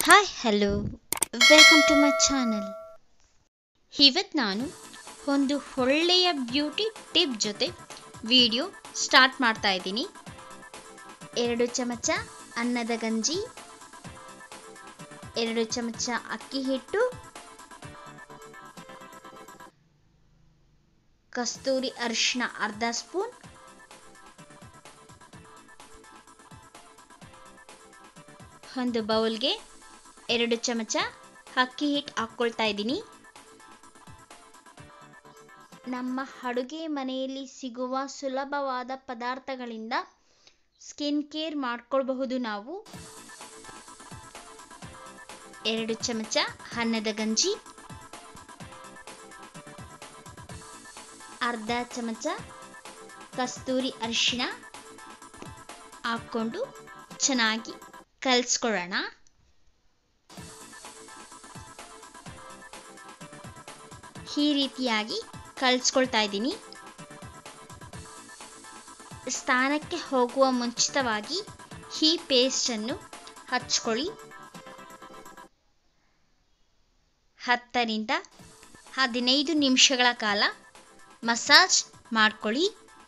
hi hello welcome to my channel ಇವತ್ತು ನಾನು ಒಂದು ಒಳ್ಳೆಯ ಬ್ಯೂಟಿ ಟಿಪ್ ಜೊತೆ ವಿಡಿಯೋ ಸ್ಟಾರ್ಟ್ ಮಾಡ್ತಾ ಇದ್ದೀನಿ ಎರಡು ಚಮಚ ಅನ್ನದ ಗಂಜಿ ಎರಡು ಚಮಚ ಅಕ್ಕಿ ಹಿಟ್ಟು ಕಸ್ತೂರಿ ಅರಿಶಿನ ಅರ್ಧ ಸ್ಪೂನ್ ಒಂದು ಬೌಲ್ಗೆ ಎರಡು ಚಮಚ ಅಕ್ಕಿ ಹಿಟ್ಟು ಹಾಕ್ಕೊಳ್ತಾ ಇದ್ದೀನಿ ನಮ್ಮ ಅಡುಗೆ ಮನೆಯಲ್ಲಿ ಸಿಗುವ ಸುಲಭವಾದ ಪದಾರ್ಥಗಳಿಂದ ಸ್ಕಿನ್ ಕೇರ್ ಮಾಡ್ಕೊಳ್ಬಹುದು ನಾವು ಎರಡು ಚಮಚ ಅನ್ನದ ಗಂಜಿ ಅರ್ಧ ಚಮಚ ಕಸ್ತೂರಿ ಅರಿಶಿಣ ಹಾಕ್ಕೊಂಡು ಚೆನ್ನಾಗಿ ಕಲಿಸ್ಕೊಳ್ಳೋಣ ಈ ರೀತಿಯಾಗಿ ಕಲಿಸ್ಕೊಳ್ತಾ ಇದ್ದೀನಿ ಸ್ಥಾನಕ್ಕೆ ಹೋಗುವ ಮುಂಚಿತವಾಗಿ ಈ ಪೇಸ್ಟನ್ನು ಹಚ್ಕೊಳ್ಳಿ ಹತ್ತರಿಂದ ಹದಿನೈದು ನಿಮಿಷಗಳ ಕಾಲ ಮಸಾಜ್ ಮಾಡ್ಕೊಳ್ಳಿ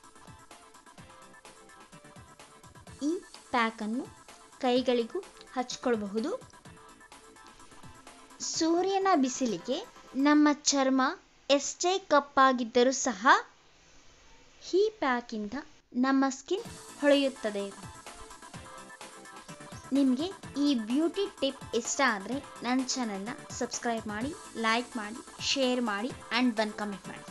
ಈ ಪ್ಯಾಕನ್ನು ಕೈಗಳಿಗೂ ಹಚ್ಕೊಳ್ಬಹುದು ಸೂರ್ಯನ ಬಿಸಿಲಿಗೆ ನಮ್ಮ ಚರ್ಮ ಎಷ್ಟೇ ಕಪ್ಪಾಗಿದ್ದರೂ ಸಹ ಈ ಪ್ಯಾಕಿಂದ ನಮ್ಮ ಸ್ಕಿನ್ ಹೊಳೆಯುತ್ತದೆ ನಿಮಗೆ ಈ ಬ್ಯೂಟಿ ಟಿಪ್ ಇಷ್ಟ ಆದರೆ ನನ್ನ ಚಾನಲ್ನ ಸಬ್ಸ್ಕ್ರೈಬ್ ಮಾಡಿ ಲೈಕ್ ಮಾಡಿ ಶೇರ್ ಮಾಡಿ ಆ್ಯಂಡ್ ಬಂದು ಕಮೆಂಟ್ ಮಾಡಿ